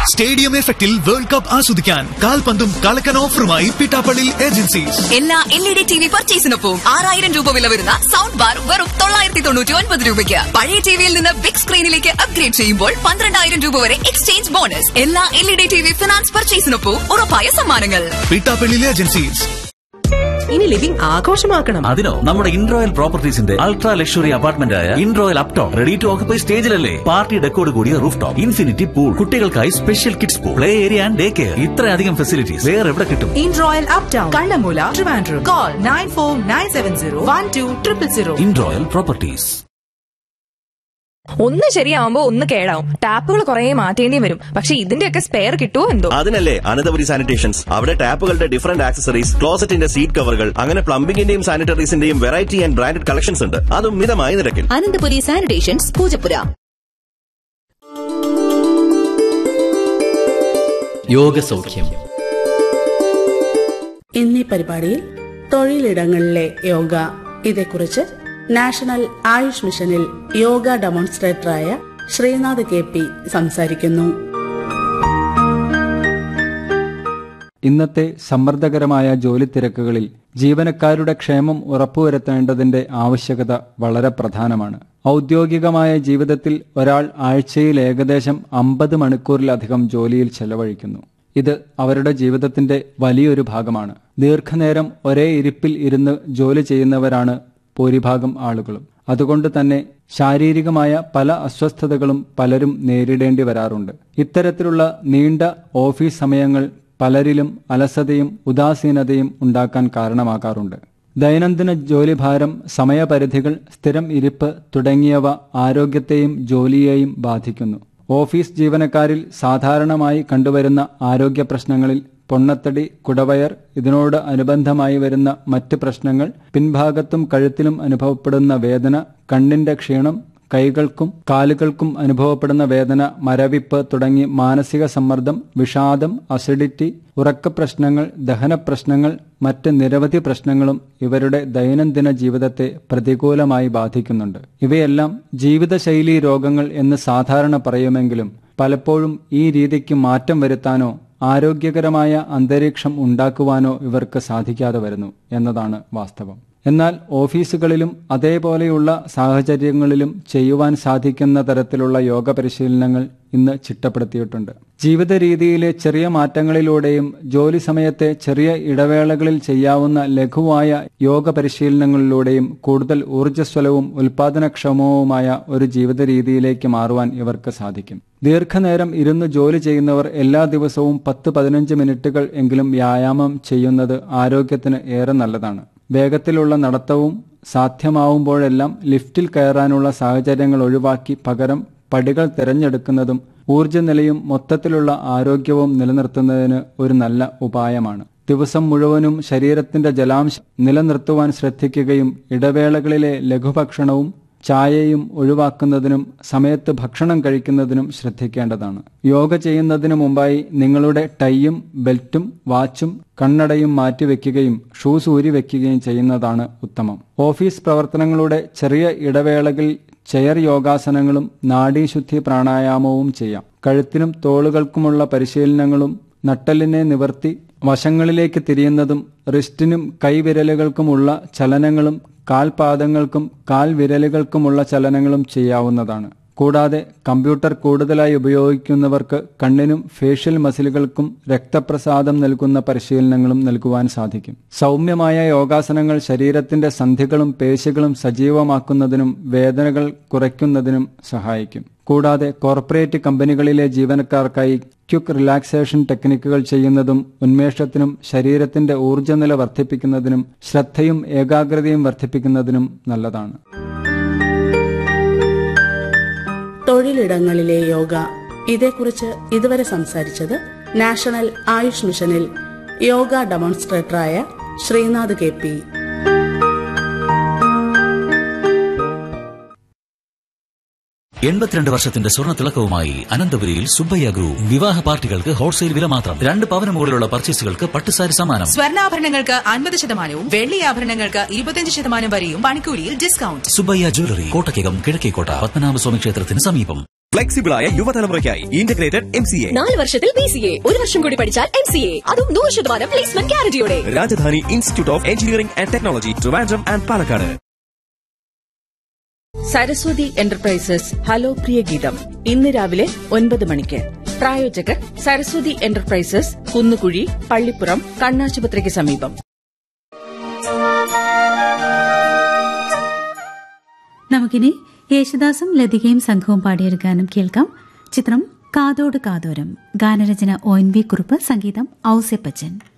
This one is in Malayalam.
സ്റ്റേഡിയം എഫക്റ്റിൽ വേൾഡ് കപ്പ് ആസ്വദിക്കാൻ കാൽപന്തും കളക്കൻ ഓഫറുമായി പിട്ടാപ്പള്ളി ഏജൻസീസ് എല്ലാ L E D T V പർച്ചേസിനൊപ്പം ആറായിരം രൂപ വില വരുന്ന സൗണ്ട് ബാർ വെറും തൊള്ളായിരത്തി തൊണ്ണൂറ്റി ഒൻപത് രൂപയ്ക്ക് പഴയ ടിവിയിൽ നിന്ന് ബിഗ് സ്ക്രീനിലേക്ക് അപ്ഗ്രേഡ് ചെയ്യുമ്പോൾ പന്ത്രണ്ടായിരം രൂപ വരെ എക്സ്ചേഞ്ച് ബോണസ് എല്ലാ L E D T V finance പർച്ചേസിനൊപ്പം ഉറപ്പായ സമ്മാനങ്ങൾ പിട്ടാപ്പള്ളി ഏജൻസീസ് ഇനി ലിവിംഗ് ആഘോഷമാക്കണം അതിനോ നമ്മുടെ ഇൻറോയൽ പ്രോപ്പർട്ടീസിന്റെ അൾട്രാ ലക്ഷറി അപ്പാർട്ട്മെന്റ് ആയ In Royal Uptown ready to occupy സ്റ്റേജിലല്ലേ പാർട്ടി ഡെക്കോട് കൂടിയ റൂഫ് ടോപ്പ് ഇൻഫിനിറ്റി പൂൾ കുട്ടികൾക്കായി special kids pool play area and day care ഇത്രയധികം ഫെസിലിറ്റീസ് വേറെ എവിടെ കിട്ടും In Royal Uptown Kallamoola Trivandrum call nine four nine seven zero one two triple zero In Royal properties ഒന്ന് ശരിയാവുമ്പോ ഒന്ന് കേടാവും ടാപ്പുകൾ കുറെ മാറ്റേണ്ടി വരും പക്ഷെ ഇതിന്റെയൊക്കെ സ്പെയർ കിട്ടുമോ എന്തോ അതിനല്ലേ അനന്തപുരി സാനിറ്റേഷൻസ് അവിടെ ടാപ്പുകളുടെ ഡിഫറന്റ് ആക്സസറീസ് ക്ലോസറ്റിന്റെ സീറ്റ് കവറുകൾ അങ്ങനെ പ്ലംബിംഗിന്റെയും സാനിറ്ററീസിന്റെയും വെറൈറ്റി ആൻഡ് ബ്രാൻഡഡ് കളക്ഷൻസ് ഉണ്ട് അതും മിതമായ നിരക്കിൽ അനന്തപുരി സാനിറ്റേഷൻസ് പൂജപ്പുര യോഗസൗഖ്യം എന്നീ പരിപാടിയിൽ തൊഴിലിടങ്ങളിലെ യോഗ ഇതേക്കുറിച്ച് നാഷണൽ ആയുഷ് മിഷനിൽ യോഗ ഡെമോൺസ്ട്രേറ്ററായ ശ്രീനാഥ് കെ പി സംസാരിക്കുന്നു ഇന്നത്തെ സമ്മർദ്ദകരമായ ജോലി തിരക്കുകളിൽ ജീവനക്കാരുടെ ക്ഷേമം ഉറപ്പുവരുത്തേണ്ടതിന്റെ ആവശ്യകത വളരെ പ്രധാനമാണ് ഔദ്യോഗികമായ ജീവിതത്തിൽ ഒരാൾ ആഴ്ചയിൽ ഏകദേശം അമ്പത് മണിക്കൂറിലധികം ജോലിയിൽ ചെലവഴിക്കുന്നു ഇത് അവരുടെ ജീവിതത്തിന്റെ വലിയൊരു ഭാഗമാണ് ദീർഘനേരം ഒരേ ഇരിപ്പിൽ ഇരുന്ന് ജോലി ചെയ്യുന്നവരാണ് ഭൂരിഭാഗം ആളുകളും അതുകൊണ്ട് തന്നെ ശാരീരികമായ പല അസ്വസ്ഥതകളും പലരും നേരിടേണ്ടി വരാറുണ്ട് ഇത്തരത്തിലുള്ള നീണ്ട ഓഫീസ് സമയങ്ങൾ പലരിലും അലസതയും ഉദാസീനതയും ഉണ്ടാക്കാൻ കാരണമാകാറുണ്ട് ദൈനംദിന ജോലിഭാരം സമയപരിധികൾ സ്ഥിരം ഇരിപ്പ് തുടങ്ങിയവ ആരോഗ്യത്തെയും ജോലിയെയും ബാധിക്കുന്നു ഓഫീസ് ജീവനക്കാരിൽ സാധാരണമായി കണ്ടുവരുന്ന ആരോഗ്യ പ്രശ്നങ്ങളിൽ പൊണ്ണത്തടി കുടവയർ ഇതിനോട് അനുബന്ധമായി വരുന്ന മറ്റ് പ്രശ്നങ്ങൾ പിൻഭാഗത്തും കഴുത്തിലും അനുഭവപ്പെടുന്ന വേദന കണ്ണിന്റെ ക്ഷീണം കൈകൾക്കും കാലുകൾക്കും അനുഭവപ്പെടുന്ന വേദന മരവിപ്പ് തുടങ്ങി മാനസിക സമ്മർദ്ദം വിഷാദം അസിഡിറ്റി ഉറക്കപ്രശ്നങ്ങൾ ദഹനപ്രശ്നങ്ങൾ മറ്റ് നിരവധി പ്രശ്നങ്ങളും ഇവരുടെ ദൈനംദിന ജീവിതത്തെ പ്രതികൂലമായി ബാധിക്കുന്നുണ്ട് ഇവയെല്ലാം ജീവിതശൈലീ രോഗങ്ങൾ എന്ന് സാധാരണ പറയുമെങ്കിലും പലപ്പോഴും ഈ രീതിക്ക് മാറ്റം വരുത്താനോ ആരോഗ്യകരമായ അന്തരീക്ഷം ഉണ്ടാക്കുവാനോ ഇവർക്ക് സാധിക്കാതെ വരുന്നു എന്നതാണ് വാസ്തവം എന്നാൽ ഓഫീസുകളിലും അതേപോലെയുള്ള സാഹചര്യങ്ങളിലും ചെയ്യുവാൻ സാധിക്കുന്ന തരത്തിലുള്ള യോഗ പരിശീലനങ്ങൾ ഇന്ന് ചിട്ടപ്പെടുത്തിയിട്ടുണ്ട് ജീവിത രീതിയിലെ ചെറിയ മാറ്റങ്ങളിലൂടെയും ജോലി സമയത്തെ ചെറിയ ഇടവേളകളിൽ ചെയ്യാവുന്ന ലഘുവായ യോഗ പരിശീലനങ്ങളിലൂടെയും കൂടുതൽ ഊർജ്ജസ്വലവും ഉൽപാദനക്ഷമവുമായ ഒരു ജീവിത രീതിയിലേക്ക് മാറുവാൻ ഇവർക്ക് സാധിക്കും ദീർഘനേരം ഇരുന്ന് ജോലി ചെയ്യുന്നവർ എല്ലാ ദിവസവും പത്ത് പതിനഞ്ച് മിനിറ്റുകൾ എങ്കിലും വ്യായാമം ചെയ്യുന്നത് ആരോഗ്യത്തിന് ഏറെ നല്ലതാണ് വേഗത്തിലുള്ള നടത്തവും സാധ്യമാവുമ്പോഴെല്ലാം ലിഫ്റ്റിൽ കയറാനുള്ള സാഹചര്യങ്ങൾ ഒഴിവാക്കി പകരം പടികൾ തിരഞ്ഞെടുക്കുന്നതും ഊർജ്ജനിലയും മൊത്തത്തിലുള്ള ആരോഗ്യവും നിലനിർത്തുന്നതിന് ഒരു നല്ല ഉപായമാണ് ദിവസം മുഴുവനും ശരീരത്തിന്റെ ജലാംശം നിലനിർത്തുവാൻ ശ്രദ്ധിക്കുകയും ഇടവേളകളിലെ ലഘുഭക്ഷണവും ചായയും ഒഴിവാക്കുന്നതിനും സമയത്ത് ഭക്ഷണം കഴിക്കുന്നതിനും ശ്രദ്ധിക്കേണ്ടതാണ് യോഗ ചെയ്യുന്നതിന് മുമ്പായി നിങ്ങളുടെ ടൈയും ബെൽറ്റും വാച്ചും കണ്ണടയും മാറ്റിവെക്കുകയും ഷൂസ് ഊരിവെക്കുകയും ചെയ്യുന്നതാണ് ഉത്തമം ഓഫീസ് പ്രവർത്തനങ്ങളുടെ ചെറിയ ഇടവേളകളിൽ ചെയർ യോഗാസനങ്ങളും നാഡീശുദ്ധി പ്രാണായാമവും ചെയ്യാം കഴുത്തിനും തോളുകൾക്കുമുള്ള പരിശീലനങ്ങളും നട്ടലിനെ നിവർത്തി വശങ്ങളിലേക്ക് തിരിയുന്നതും റിസ്റ്റിനും കൈവിരലുകൾക്കുമുള്ള ചലനങ്ങളും കാൽപാദങ്ങൾക്കും കാൽവിരലുകൾക്കുമുള്ള ചലനങ്ങളും ചെയ്യാവുന്നതാണ് കൂടാതെ കമ്പ്യൂട്ടർ കൂടുതലായി ഉപയോഗിക്കുന്നവർക്ക് കണ്ണിനും ഫേഷ്യൽ മസിലുകൾക്കും രക്തപ്രസാദം നൽകുന്ന പരിശീലനങ്ങളും നൽകുവാൻ സാധിക്കും സൗമ്യമായ യോഗാസനങ്ങൾ ശരീരത്തിന്റെ സന്ധികളും പേശികളും സജീവമാക്കുന്നതിനും വേദനകൾ കുറയ്ക്കുന്നതിനും സഹായിക്കും കൂടാതെ കോർപ്പറേറ്റ് കമ്പനികളിലെ ജീവനക്കാർക്കായി ക്യുക്ക് റിലാക്സേഷൻ ടെക്നിക്കുകൾ ചെയ്യുന്നതും ഉന്മേഷത്തിനും ശരീരത്തിന്റെ ഊർജ്ജനില വർദ്ധിപ്പിക്കുന്നതിനും ശ്രദ്ധയും ഏകാഗ്രതയും വർദ്ധിപ്പിക്കുന്നതിനും നല്ലതാണ് തൊഴിലിടങ്ങളിലെ യോഗ ഇതേക്കുറിച്ച് ഇതുവരെ സംസാരിച്ചത് നാഷണൽ ആയുഷ് മിഷനിൽ യോഗ ഡെമോൺസ്ട്രേറ്ററായ ശ്രീനാഥ് കെ പി എൺപത്തിരണ്ട് വർഷത്തിന്റെ സ്വർണ്ണ തിളക്കവുമായി അനന്തപുരിയിൽ സുബ്ബയ്യ ഗ്രൂപ്പ് വിവാഹ പാർട്ടികൾക്ക് ഹോൾസെയിൽ വില മാത്രം രണ്ട് പവന് മുകളിലുള്ള പർച്ചേസുകൾക്ക് പട്ടുസാരി സമ്മാനം സ്വർണ്ണാഭരണങ്ങൾക്ക് അൻപത് ശതമാനവും വെള്ളി ആഭരണങ്ങൾക്ക് ഇരുപത്തിയഞ്ച് ശതമാനം വരെയും പണിക്കൂലിയിൽ ഡിസ്കൗണ്ട് സുബ്ബയ്യ ജ്വല്ലറി കോട്ടയ്ക്കകം കിഴക്കേക്കോട്ട പത്മനാഭസ്വാമി ക്ഷേത്രത്തിന് സമീപം ഫ്ലെക്സിബിളായ യുവതലമുറയ്ക്കായി ഇന്റഗ്രേറ്റഡ് എം സി എ നാല് വർഷത്തിൽ ബി സി എ ഒരു വർഷം കൂടി പഠിച്ചാൽ എം സി എ അതും നൂറ് ശതമാനം പ്ലേസ്മെന്റ് ഗ്യാരണ്ടിയോടെ Rajadhani institute of engineering and technology Trivandrum and Palakkad Saraswathi enterprises hello Priya Geetham ഇന്ന് രാവിലെ ഒൻപത് മണിക്ക് പ്രായോജകർ സരസ്വതി എന്റർപ്രൈസസ് കുന്നുകുഴി പള്ളിപ്പുറം കണ്ണാശുപത്രിക്ക് സമീപം നമുക്കിനി യേശുദാസും ലതികയും സംഘവും പാടിയൊരു ഗാനം കേൾക്കാം ചിത്രം കാതോട് കാതോരം ഗാനരചന ഒ എൻ വി കുറുപ്പ് സംഗീതം ഔസെപ്പച്ചൻ